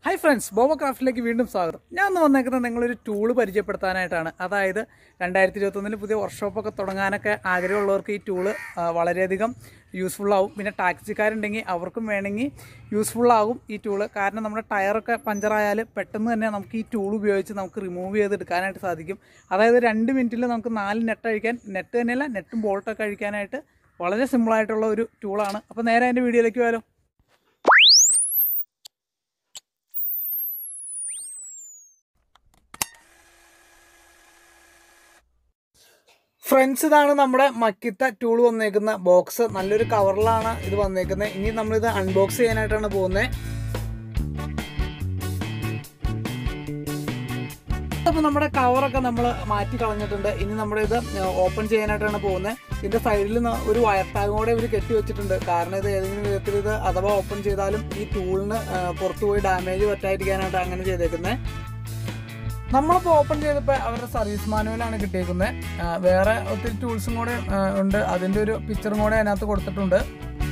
Hi friends ബോബ ക്രാഫ്റ്റിലേക്ക് വീണ്ടും സ്വാഗതം ഞാൻ ഒന്ന് വന്നേക്കുന്നത് നിങ്ങളൊരു ടൂള് പരിചയപ്പെടുത്താനായിട്ടാണ് അതായത് രണ്ടായിരത്തി ഇരുപത്തൊന്നിൽ പുതിയ വർക്ക്ഷോപ്പൊക്കെ തുടങ്ങാനൊക്കെ ആഗ്രഹമുള്ളവർക്ക് ഈ ടൂള് ആ, വളരെയധികം യൂസ്ഫുൾ ആവും പിന്നെ ടാക്സിക്കാരുണ്ടെങ്കിൽ അവർക്കും വേണമെങ്കിൽ യൂസ്ഫുൾ ആകും ഈ ടൂള് കാരണം നമ്മുടെ ടയറൊക്കെ പഞ്ചറായാൽ പെട്ടെന്ന് തന്നെ നമുക്ക് ഈ ടൂൾ ഉപയോഗിച്ച് നമുക്ക് റിമൂവ് ചെയ്തെടുക്കാനായിട്ട് സാധിക്കും അതായത് രണ്ട് മിനിറ്റിൽ നമുക്ക് നാല് നെറ്റ് അഴിക്കാൻ നെറ്റ് തന്നെയല്ല നെറ്റും ബോൾട്ടൊക്കെ അഴിക്കാനായിട്ട് വളരെ സിമ്പിളായിട്ടുള്ള ഒരു ടൂളാണ് അപ്പോൾ നേരെ അതിൻ്റെ വീഡിയോയിലേക്ക് പോയാലോ ഫ്രണ്ട്സ് ഇതാണ് നമ്മുടെ മക്കിത്ത ടൂൾ വന്നേക്കുന്ന ബോക്സ് നല്ലൊരു കവറിലാണ് ഇത് വന്നേക്കുന്നത് ഇനി നമ്മളിത് അൺബോക്സ് ചെയ്യാനായിട്ടാണ് പോകുന്നത് അപ്പോൾ നമ്മുടെ കവറൊക്കെ നമ്മൾ മാറ്റി കളഞ്ഞിട്ടുണ്ട് ഇനി നമ്മുടെ ഇത് ഓപ്പൺ ചെയ്യാനായിട്ടാണ് പോകുന്നത് ഇതിന്റെ സൈഡിൽ ഒരു വയർ ടാഗും കൂടെ ഇവർ കെട്ടി വെച്ചിട്ടുണ്ട് കാരണം ഇത് ഏതെങ്കിലും വിധത്തിൽ ഇത് അഥവാ ഓപ്പൺ ചെയ്താലും ഈ ടൂളിന് പുറത്തു പോയി ഡാമേജ് പറ്റാതിരിക്കാനായിട്ട് അങ്ങനെ ചെയ്തേക്കുന്നത് നമ്മളിപ്പോൾ ഓപ്പൺ ചെയ്തപ്പോൾ അവരുടെ സർവീസ് മാനുവലാണ് കിട്ടിയേക്കുന്നത് ആ, വേറെ ഒത്തിരി ടൂൾസും കൂടെ ആ, ഉണ്ട് അതിൻ്റെ ഒരു പിക്ചറും കൂടെ അതിനകത്ത് കൊടുത്തിട്ടുണ്ട്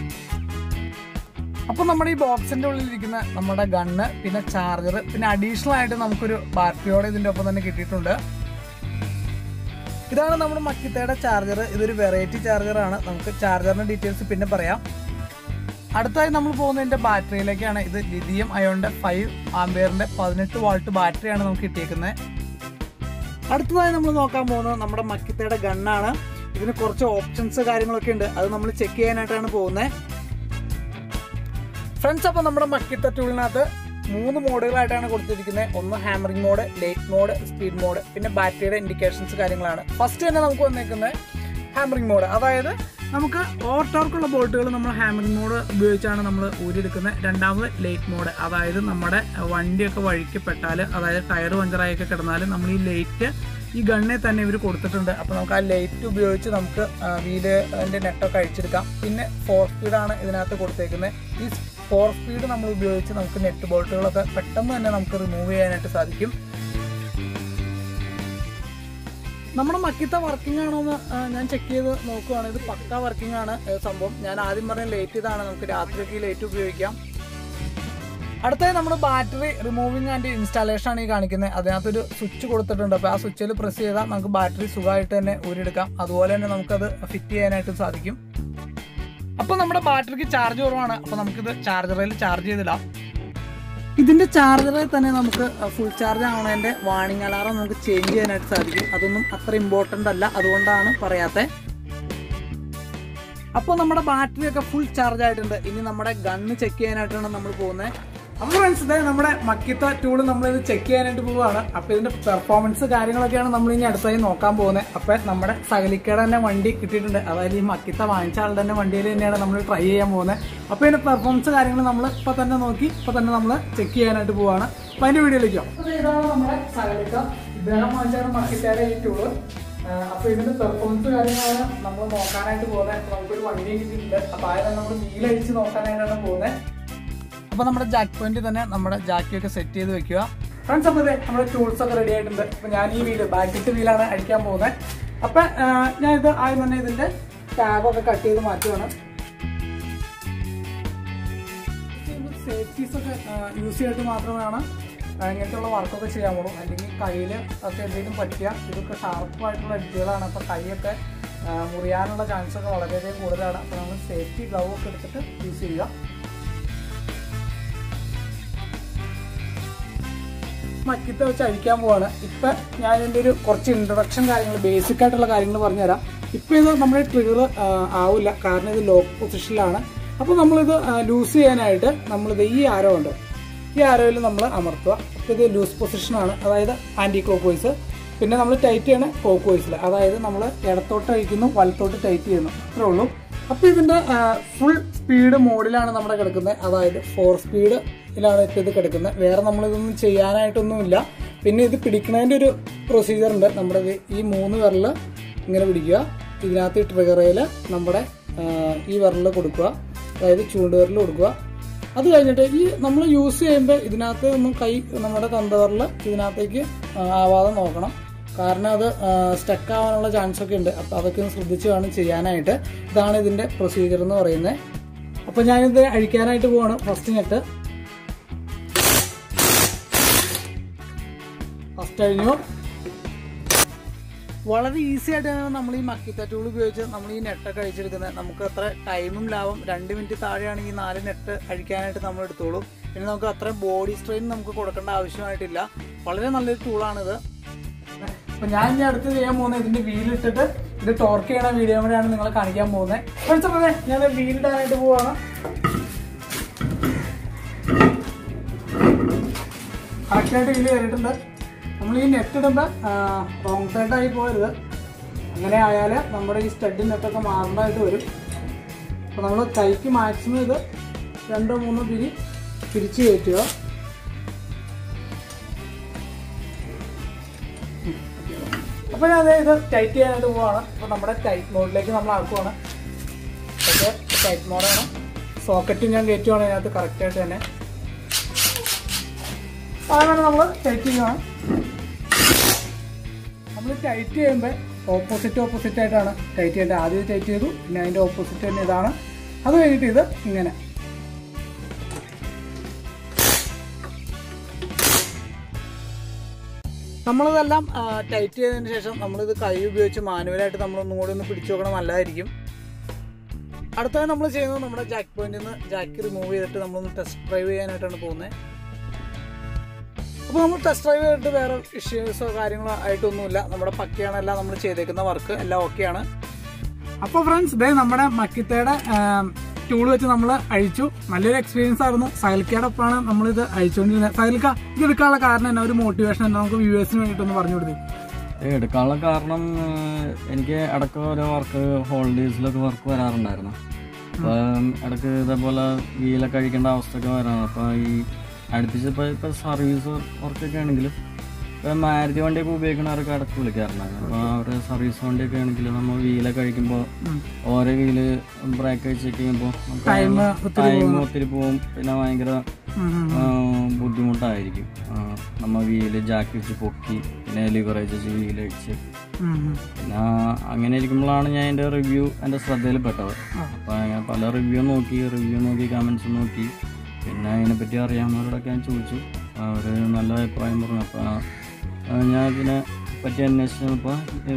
അപ്പോൾ നമ്മുടെ ഈ ബോക്സിൻ്റെ ഉള്ളിലിരിക്കുന്ന നമ്മുടെ ഗണ്ണ് പിന്നെ ചാർജർ പിന്നെ അഡീഷണൽ ആയിട്ട് നമുക്കൊരു ബാറ്ററിയോടെ ഇതിൻ്റെ ഒപ്പം തന്നെ കിട്ടിയിട്ടുണ്ട് ഇതാണ് നമ്മുടെ മക്കിത്തയുടെ ചാർജർ ഇതൊരു വെറൈറ്റി ചാർജറാണ് നമുക്ക് ചാർജറിൻ്റെ ഡീറ്റെയിൽസ് പിന്നെ പറയാം അടുത്തായി നമ്മൾ പോകുന്നതിന്റെ ബാറ്ററിയിലേക്കാണ് ഇത് ലിഥിയം അയോണിന്റെ ഫൈവ് ആംബിയറിന്റെ പതിനെട്ട് വാൾട്ട് ബാറ്ററിയാണ് നമുക്ക് കിട്ടിയേക്കുന്നത് അടുത്തതായി നമ്മൾ നോക്കാൻ പോകുന്നത് നമ്മുടെ മക്കിത്തയുടെ ഗണ്ണാണ് ഇതിന് കുറച്ച് ഓപ്ഷൻസ് കാര്യങ്ങളൊക്കെ ഉണ്ട് അത് നമ്മൾ ചെക്ക് ചെയ്യാനായിട്ടാണ് പോകുന്നത് ഫ്രണ്ട്സ് അപ്പോൾ നമ്മുടെ മക്കിത്ത ടൂളിനകത്ത് മൂന്ന് മോഡുകളായിട്ടാണ് കൊടുത്തിരിക്കുന്നത് ഒന്ന് hammering mode late mode speed mode പിന്നെ ബാറ്ററിയുടെ ഇൻഡിക്കേഷൻസ് കാര്യങ്ങളാണ് ഫസ്റ്റ് തന്നെ നമുക്ക് വന്നേക്കുന്നത് ഹാമറിംഗ് മോഡ് അതായത് നമുക്ക് ഓവർടോർക്കുള്ള ബോൾട്ടുകൾ നമ്മൾ ഹാമറിംഗ് മോഡ് ഉപയോഗിച്ചാണ് നമ്മൾ ഊരിയെടുക്കുന്നത് രണ്ടാമത് ലേറ്റ് മോഡ് അതായത് നമ്മുടെ വണ്ടിയൊക്കെ വഴിക്ക് പെട്ടാൽ അതായത് ടയർ പഞ്ചറായൊക്കെ കിടന്നാൽ നമ്മൾ ഈ ലേറ്റ് ഈ ഗണ്ണിൽ തന്നെ ഇവർ കൊടുത്തിട്ടുണ്ട് അപ്പോൾ നമുക്ക് ആ ലൈറ്റ് ഉപയോഗിച്ച് നമുക്ക് വീല് അതിൻ്റെ നെറ്റൊക്കെ അഴിച്ചെടുക്കാം പിന്നെ ഫോർ സ്പീഡാണ് ഇതിനകത്ത് കൊടുത്തേക്കുന്നത് ഈ ഫോർ സ്പീഡ് നമ്മൾ ഉപയോഗിച്ച് നമുക്ക് നെറ്റ് ബോൾട്ടുകളൊക്കെ പെട്ടെന്ന് തന്നെ നമുക്ക് റിമൂവ് ചെയ്യാനായിട്ട് സാധിക്കും നമ്മുടെ മക്കിത്ത വർക്കിംഗ് ആണോ എന്ന് ആ, ഞാൻ ചെക്ക് ചെയ്ത് നോക്കുവാണ് ഇത് പക്ക വർക്കിംഗ് ആണ് ഏ, സംഭവം ഞാൻ ആദ്യം പറഞ്ഞ ലേറ്റ് ഇതാണ് നമുക്ക് രാത്രിയൊക്കെ ലേറ്റ് ഉപയോഗിക്കാം അടുത്തത് നമ്മൾ ബാറ്ററി റിമൂവിങ് ആൻഡ് ഇൻസ്റ്റാളേഷൻ ആണ് ഈ കാണിക്കുന്നത് അതിനകത്തൊരു സ്വിച്ച് കൊടുത്തിട്ടുണ്ട് അപ്പോൾ ആ സ്വിച്ചിൽ പ്രസ് ചെയ്താൽ നമുക്ക് ബാറ്ററി സുഖമായിട്ട് തന്നെ ഊരിയെടുക്കാം അതുപോലെ തന്നെ നമുക്കത് ഫിറ്റ് ചെയ്യാനായിട്ട് സാധിക്കും അപ്പോൾ നമ്മുടെ ബാറ്ററിക്ക് ചാർജ് കുറവാണ് അപ്പോൾ നമുക്കിത് ചാർജറിൽ ചാർജ് ചെയ്തിടാം ഇതിന്റെ ചാർജറിൽ തന്നെ നമുക്ക് ഫുൾ ചാർജ് ആവണതിന്റെ വാണിംഗ് അലാറം നമുക്ക് ചേഞ്ച് ചെയ്യാനായിട്ട് സാധിക്കും അതൊന്നും അത്ര ഇമ്പോർട്ടൻ്റ് അല്ല അതുകൊണ്ടാണ് പറയാത്തത് അപ്പോൾ നമ്മുടെ ബാറ്ററി ഒക്കെ ഫുൾ ചാർജ് ആയിട്ടുണ്ട് ഇനി നമ്മുടെ ഗണ്ണ് ചെക്ക് ചെയ്യാനായിട്ടാണ് നമ്മൾ പോകുന്നത് അപ്പോൾ ഫ്രണ്ട്സ് ഇതേ നമ്മുടെ മക്കിത്ത ടൂൾ നമ്മളിത് ചെക്ക് ചെയ്യാനായിട്ട് പോവുകയാണ് അപ്പോൾ ഇതിന്റെ പെർഫോമൻസ് കാര്യങ്ങളൊക്കെയാണ് നമ്മൾ ഇനി അടുത്തായി നോക്കാൻ പോകുന്നത് അപ്പോൾ നമ്മുടെ സകലിക്കയുടെ തന്നെ വണ്ടി കിട്ടിയിട്ടുണ്ട് അതായത് ഈ മക്കിത്ത വാങ്ങിച്ച ആളുടെ തന്നെ വണ്ടിയിൽ തന്നെയാണ് നമ്മൾ ട്രൈ ചെയ്യാൻ പോകുന്നത് അപ്പോൾ ഇതിന്റെ പെർഫോമൻസ് കാര്യങ്ങൾ നമ്മൾ ഇപ്പോൾ തന്നെ നോക്കി ഇപ്പോൾ തന്നെ നമ്മൾ ചെക്ക് ചെയ്യാനായിട്ട് പോവുകയാണ് അപ്പോൾ അതിന്റെ വീഡിയോയിലേക്ക് അപ്പോൾ ഇതാണ് നമ്മുടെ സകലിക്ക ഇദ്ദേഹം വാങ്ങിച്ചാണ് മക്കിത്തയുടെ ഈ ടൂള് അപ്പൊ ഇതിന്റെ പെർഫോമൻസ് കാര്യങ്ങളാണ് നമ്മൾ നോക്കാനായിട്ട് പോകുന്നത് അപ്പൊ നമുക്കൊരു വണ്ടി കിട്ടിയിട്ടുണ്ട് അപ്പൊ ആയത് നമ്മൾ വീലഴിച്ച് നോക്കാനായിട്ടാണ് പോകുന്നത് അപ്പൊ നമ്മുടെ ജാക്ക് പോയിന്റ് തന്നെ നമ്മുടെ ജാക്കിയൊക്കെ സെറ്റ് ചെയ്ത് വെക്കുക ഫ്രണ്ട്സ് അപ്പൊ നമ്മുടെ ടൂൾസ് ഒക്കെ റെഡി ആയിട്ടുണ്ട് അപ്പൊ ഞാൻ ഈ വീല് ബാക്കിട്ട് വീലാണ് അടിക്കാൻ പോകുന്നത് അപ്പൊ ആ, ഞാൻ ഇത് ആദ്യം തന്നെ ഇതിന്റെ ടാഗൊക്കെ കട്ട് ചെയ്ത് മാറ്റുകയാണ് സേഫ്റ്റീസ് ഒക്കെ യൂസ് ചെയ്തിട്ട് മാത്രമാണ് ഇങ്ങനത്തെയുള്ള വർക്കൊക്കെ ചെയ്യാൻ പോകും അല്ലെങ്കിൽ കയ്യിൽ ഒക്കെ എന്തെങ്കിലും പറ്റിയ ഇതൊക്കെ ഷാർപ്പായിട്ടുള്ള എഡ്ജുകളാണ് അപ്പോൾ കൈയൊക്കെ ആ, മുറിയാനുള്ള ചാൻസ് ഒക്കെ വളരെയധികം കൂടുതലാണ് അപ്പോൾ നമ്മൾ സേഫ്റ്റി ഗ്ലൗ ഒക്കെ എടുത്തിട്ട് യൂസ് ചെയ്യുക മക്കിത്ത വെച്ച് അഴിക്കാൻ പോവാണ് ഇപ്പം ഞാൻ ഇതിൻ്റെ ഒരു കുറച്ച് ഇൻട്രൊഡക്ഷൻ കാര്യങ്ങൾ ബേസിക് ആയിട്ടുള്ള കാര്യങ്ങൾ പറഞ്ഞുതരാം ഇപ്പം ഇത് നമ്മുടെ ട്രിഗർ ആവില്ല കാരണം ഇത് ലോക്ക് പൊസിഷനിലാണ് അപ്പോൾ നമ്മളിത് ലൂസ് ചെയ്യാനായിട്ട് നമ്മളിത് ഈ ആരോ ഉണ്ട് ഈ ആരോയിൽ നമ്മൾ അമർത്തുക അപ്പോൾ ഇത് ലൂസ് പൊസിഷനാണ് അതായത് ആൻറ്റി ക്ലോക്ക് വൈസ് പിന്നെ നമ്മൾ ടൈറ്റ് ചെയ്യണ ക്ലോക്ക് വൈസിൽ അതായത് നമ്മൾ ഇടത്തോട്ട് അഴിക്കുന്നു വലത്തോട്ട് ടൈറ്റ് ചെയ്യുന്നു അത്രേ ഉള്ളൂ അപ്പോൾ ഇതിൻ്റെ ഫുൾ സ്പീഡ് മോഡിലാണ് നമ്മുടെ കിടക്കുന്നത് അതായത് ഫോർ സ്പീഡിലാണ് ഇപ്പോൾ ഇത് കിടക്കുന്നത് വേറെ നമ്മളിതൊന്നും ചെയ്യാനായിട്ടൊന്നുമില്ല പിന്നെ ഇത് പിടിക്കുന്നതിൻ്റെ ഒരു പ്രൊസീജിയർ ഉണ്ട് നമ്മുടെ ഇത് ഈ മൂന്ന് വിരൽ ഇങ്ങനെ പിടിക്കുക ഇതിനകത്ത് ട്രിഗറയിൽ നമ്മുടെ ആ, ഈ വിരൽ കൊടുക്കുക അതായത് ചൂണ്ടുവിരൽ കൊടുക്കുക അത് കഴിഞ്ഞിട്ട് ഈ നമ്മൾ യൂസ് ചെയ്യുമ്പോൾ ഇതിനകത്ത് ഒന്നും കൈ നമ്മുടെ തന്തവറിൽ ഇതിനകത്തേക്ക് ആ, ആവാതെ നോക്കണം കാരണം അത് സ്റ്റക്ക് ആവാനുള്ള ചാൻസ് ഒക്കെ ഉണ്ട് അപ്പോൾ അതൊക്കെ ഒന്ന് ശ്രദ്ധിച്ച് വേണം ചെയ്യാനായിട്ട് ഇതാണ് ഇതിൻ്റെ പ്രൊസീജിയർ എന്ന് പറയുന്നത് അപ്പോൾ ഞാനിത് അഴിക്കാനായിട്ട് പോവാണ് ഫസ്റ്റ് നെറ്റ് കഴിഞ്ഞു വളരെ ഈസി ആയിട്ടാണ് നമ്മൾ ഈ മക്കിത്ത ടൂൾ ഉപയോഗിച്ച് നമ്മൾ ഈ നെട്ടൊക്കെ അഴിച്ചെടുക്കുന്നത് നമുക്ക് അത്ര ടൈമും ലാഭം രണ്ട് മിനിറ്റ് താഴെയാണെങ്കിൽ നാല് നെറ്റ് അഴിക്കാനായിട്ട് നമ്മൾ എടുത്തോളൂ പിന്നെ നമുക്ക് അത്ര ബോഡി സ്ട്രെയിൻ നമുക്ക് കൊടുക്കേണ്ട ആവശ്യമായിട്ടില്ല വളരെ നല്ലൊരു ടൂളാണിത് അപ്പൊ ഞാൻ ഇനി അടുത്ത് ചെയ്യാൻ പോകുന്നത് ഇതിന്റെ വീലിട്ടിട്ട് ഇത് ടോർക്ക് ചെയ്യണ വീഡിയോ കൂടെയാണ് നിങ്ങളെ കാണിക്കാൻ പോകുന്നത് പഠിച്ചപ്പോലെ ഞാൻ വീലിടാനായിട്ട് പോവാണ് കറക്റ്റായിട്ട് വീല് കയറിയിട്ടുണ്ട് നമ്മൾ ഈ നെറ്റ് ഇടുമ്പോൾ റോങ് സൈഡായി പോകരുത് അങ്ങനെ ആയാൽ നമ്മുടെ ഈ സ്റ്റഡ് നെറ്റൊക്കെ മാറേണ്ടതായിട്ട് വരും അപ്പോൾ നമ്മൾ കൈക്ക് മാക്സിമം ഇത് രണ്ടോ മൂന്നോ പിരി തിരിച്ച് കയറ്റുക അപ്പോൾ ഞാൻ ഇത് ടൈറ്റ് ചെയ്യാനായിട്ട് പോവാണ് അപ്പോൾ നമ്മുടെ ടൈറ്റ് മോഡിലേക്ക് നമ്മൾ ആക്കുവാണ് ഓക്കെ ടൈറ്റ് മോഡാണ് സോക്കറ്റ് ഞാൻ കയറ്റുവാണ് ഇതിനകത്ത് കറക്റ്റായിട്ട് തന്നെ അങ്ങനെ നമ്മൾ ടൈറ്റ് ചെയ്യുകയാണ് നമ്മൾ ടൈറ്റ് ചെയ്യുമ്പോൾ ഓപ്പോസിറ്റ് ഓപ്പോസിറ്റ് ആയിട്ടാണ് ടൈറ്റ് ചെയ്യേണ്ടത് ആദ്യം ടൈറ്റ് ചെയ്തു പിന്നെ അതിൻ്റെ ഓപ്പോസിറ്റ് തന്നെ ഇതാണ് അത് കഴിഞ്ഞിട്ട് ഇത് ഇങ്ങനെ നമ്മളിതെല്ലാം ടൈറ്റ് ചെയ്തതിന് ശേഷം നമ്മളിത് കൈ ഉപയോഗിച്ച് മാനുവലായിട്ട് നമ്മളൊന്നും കൂടി ഒന്ന് പിടിച്ചു നോക്കണം നല്ലതായിരിക്കും അടുത്തതായി നമ്മൾ ചെയ്യുന്നത് നമ്മുടെ ജാക്ക് പോയിന്റിൽ നിന്ന് ജാക്ക് റിമൂവ് ചെയ്തിട്ട് നമ്മളൊന്ന് ടെസ്റ്റ് ഡ്രൈവ് ചെയ്യാനായിട്ടാണ് പോകുന്നത് അപ്പോൾ നമ്മൾ ടെസ്റ്റ് ഡ്രൈവ് ചെയ്തിട്ട് വേറെ ഇഷ്യൂസോ കാര്യങ്ങളോ ആയിട്ടൊന്നുമില്ല നമ്മുടെ പക്കയാണ് എല്ലാം നമ്മൾ ചെയ്തേക്കുന്ന വർക്ക് എല്ലാം ഓക്കെയാണ് അപ്പോൾ ഫ്രണ്ട്സ് ഇതേ നമ്മുടെ മക്കിത്തയുടെ ടൂൾ വെച്ച് നമ്മൾ അഴിച്ചു നല്ലൊരു എക്സ്പീരിയൻസ് ആയിരുന്നു സൈൽക്കയുടെ ഒപ്പമാണ് നമ്മളിത് അഴിച്ചുകൊണ്ടിരുന്നത് സൈൽക്ക ഇത് എടുക്കാനുള്ള കാരണം എന്നാ ഒരു മോട്ടിവേഷൻ എന്നാ നമുക്ക് വ്യൂവേഴ്സിന് വേണ്ടിയിട്ടൊന്ന് പറഞ്ഞു കൊടുത്തേ ഇത് എടുക്കാനുള്ള കാരണം ഏഹ്, എനിക്ക് ഇടയ്ക്ക് ഓരോ വർക്ക് ഹോളിഡേയ്സിലൊക്കെ വർക്ക് വരാറുണ്ടായിരുന്നു അപ്പം ഇടയ്ക്ക് ഇതേപോലെ വീലൊക്കെ കഴിക്കേണ്ട അവസ്ഥയൊക്കെ വരാറ് അപ്പോൾ ഈ അടുപ്പിച്ച് ഇപ്പോൾ ഇപ്പോൾ സർവീസ് വർക്കൊക്കെ ആണെങ്കിൽ ഇപ്പം മാരുതി വണ്ടിയൊക്കെ ഉപയോഗിക്കുന്നവരൊക്കെ ഇടയ്ക്ക് വിളിക്കാറുണ്ടായിരുന്നു അപ്പോൾ അവർ സർവീസ് വണ്ടിയൊക്കെ ആണെങ്കിൽ നമ്മൾ വീലൊക്കെ കഴിക്കുമ്പോൾ ഓരോ വീല് ബ്രേക്ക് ചെക്ക് ചെയ്യുമ്പോൾ Time ടൈം ഒത്തിരി പോകും പിന്നെ ഭയങ്കര ആ, ബുദ്ധിമുട്ടായിരിക്കും ആ, നമ്മ വീല് ജാക്കി വെച്ച് പൊക്കി പിന്നെ ലിവറേജ് വെച്ച് വീല് വെച്ച് പിന്നെ അങ്ങനെ ഇരിക്കുമ്പോഴാണ് ഞാൻ എൻ്റെ റിവ്യൂ എൻ്റെ ശ്രദ്ധയിൽ പെട്ടത് അപ്പോൾ ഞാൻ പല റിവ്യൂ നോക്കി റിവ്യൂ നോക്കി കമൻസ് നോക്കി പിന്നെ അതിനെപ്പറ്റി അറിയാവുന്നവരോടൊക്കെ ഞാൻ ചോദിച്ചു അവർ നല്ല അഭിപ്രായം പറഞ്ഞു അപ്പോൾ ഞാൻ ഇതിനെ പറ്റി അന്വേഷിച്ചപ്പോൾ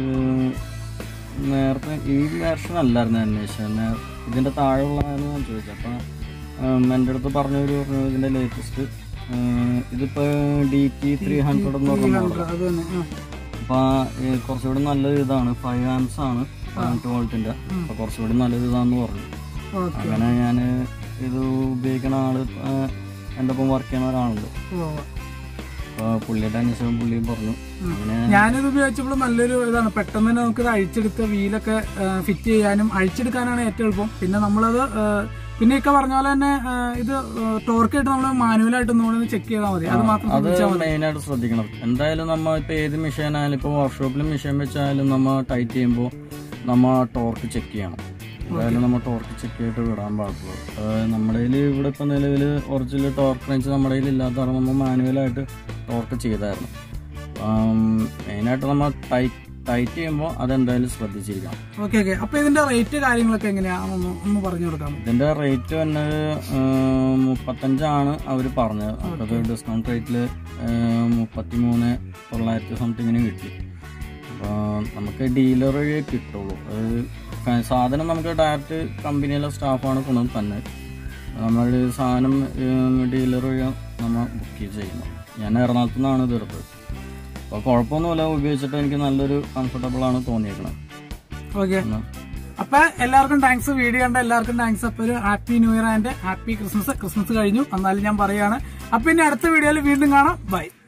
നേരത്തെ ഈ വേർഷൻ അല്ലായിരുന്നു അന്വേഷിച്ചത് നേ- ഇതിൻ്റെ താഴെയുള്ളതാണ് ഞാൻ ചോദിച്ചത് അപ്പോൾ എൻ്റെ അടുത്ത് പറഞ്ഞൊരു പറഞ്ഞു ഇതിൻ്റെ ലേറ്റസ്റ്റ് ഇതിപ്പോൾ ഡി ടി ത്രീ ഹൺഡ്രഡ് എന്ന് പറഞ്ഞ മോഡൽ അത് തന്നെ ആ. അപ്പോൾ കുറച്ചുകൂടി നല്ലത് ഇതാണ് ഫൈവ് ആംസ് ആണ് ടു വോൾട്ടിൻ്റെ അപ്പോൾ കുറച്ചുകൂടി നല്ലത് ഇതാന്ന് പറഞ്ഞു ഓക്കെ അങ്ങനെ ഞാൻ ഇത് ഉപയോഗിക്കുന്ന ആള് ആ, എൻ്റെ ഒപ്പം വർക്ക് ചെയ്യുന്ന ഒരാളുണ്ട് ഓ അപ്പോൾ പുള്ളിയുടെ അന്വേഷണം പുള്ളിയും പറഞ്ഞു അങ്ങനെ ഞാനിത് ഉപയോഗിച്ചപ്പോൾ നല്ലൊരു ഇതാണ് പെട്ടെന്ന് തന്നെ നമുക്കിത് അഴിച്ചെടുത്ത് വീലൊക്കെ ഫിറ്റ് ചെയ്യാനും അഴിച്ചെടുക്കാനാണ് ഏറ്റവും എളുപ്പം പിന്നെ നമ്മളത് ആ, പിന്നെ ഒക്കെ പറഞ്ഞ പോലെ തന്നെ ആ, ഇത് ടോർക്ക് ആയിട്ട് നമ്മൾ മാനുവലായിട്ട് ഒന്നുകൂടെ ചെക്ക് ചെയ്താൽ മതി അത് മാത്രം അത് ശ്രദ്ധിച്ചാൽ മതി മെയിനായിട്ട് ശ്രദ്ധിക്കണം എന്തായാലും നമ്മ ഇപ്പോൾ ഏത് മെഷീൻ ആയാലും ഇപ്പോൾ വർക്ക്ഷോപ്പിൽ മെഷീൻ വെച്ചായാലും നമ്മൾ ടൈറ്റ് ചെയ്യുമ്പോൾ നമ്മൾ ടോർക്ക് ചെക്ക് ചെയ്യണം എന്തായാലും നമ്മൾ ടോർക്ക് ചെക്ക് ചെയ്തിട്ട് വിടാൻ പാടുള്ളൂ അതായത് നമ്മുടെ കയ്യിൽ ഇവിടെ ഇപ്പോൾ നിലവിൽ ഒറിജിനൽ ടോർക്ക് റേഞ്ച് നമ്മുടെ കയ്യിൽ ഇല്ലാത്തതാണ് നമ്മൾ മാനുവലായിട്ട് ടോർക്ക് ചെയ്തായിരുന്നു മെയിനായിട്ട് നമ്മൾ ടൈറ്റ് ടൈറ്റ് ചെയ്യുമ്പോൾ അതെന്തായാലും ശ്രദ്ധിച്ചിരിക്കണം ഓക്കെ ഓക്കെ അപ്പൊ ഇതിന്റെ റേറ്റ് കാര്യങ്ങളൊക്കെ എങ്ങനെയാണെന്ന് ഒന്ന് പറഞ്ഞു കൊടുക്കാം ഇതിന്റെ റേറ്റ് വന്നത് മുപ്പത്തഞ്ചാണ് അവർ പറഞ്ഞത് അത് ഡിസ്കൗണ്ട് റേറ്റിൽ മുപ്പത്തി മൂന്ന് തൊള്ളായിരത്തി സംതിങ്ങിന് കിട്ടി അപ്പോൾ നമുക്ക് ഡീലർ വഴി കിട്ടുള്ളൂ അത് ക- സാധനം നമുക്ക് ഡയറക്റ്റ് കമ്പനിയിലെ സ്റ്റാഫാണ് കൊണ്ടുവന്ന് തന്നെ നമ്മൾ സാധനം ഡീലർ വഴി നമ്മൾ ബുക്ക് ചെയ്യുന്നു ഞാൻ എറണാകുളത്തു നിന്നാണ് ഇത് എടുത്തത് അപ്പോൾ കുഴപ്പമൊന്നുമില്ല ഉപയോഗിച്ചിട്ട് എനിക്ക് നല്ലൊരു കംഫർട്ടബിൾ ആണ് തോന്നിയേക്കണത് ഓക്കെ എന്നാൽ അപ്പൊ എല്ലാവർക്കും താങ്ക്സ് വീഡിയോ കണ്ട എല്ലാവർക്കും താങ്ക്സ് അപ്പൊ ഒരു happy new year and happy Christmas Christmas കഴിഞ്ഞു എന്നാലും ഞാൻ പറയാണ് അപ്പൊ ഇനി അടുത്ത വീഡിയോയിൽ വീണ്ടും കാണാം ബൈ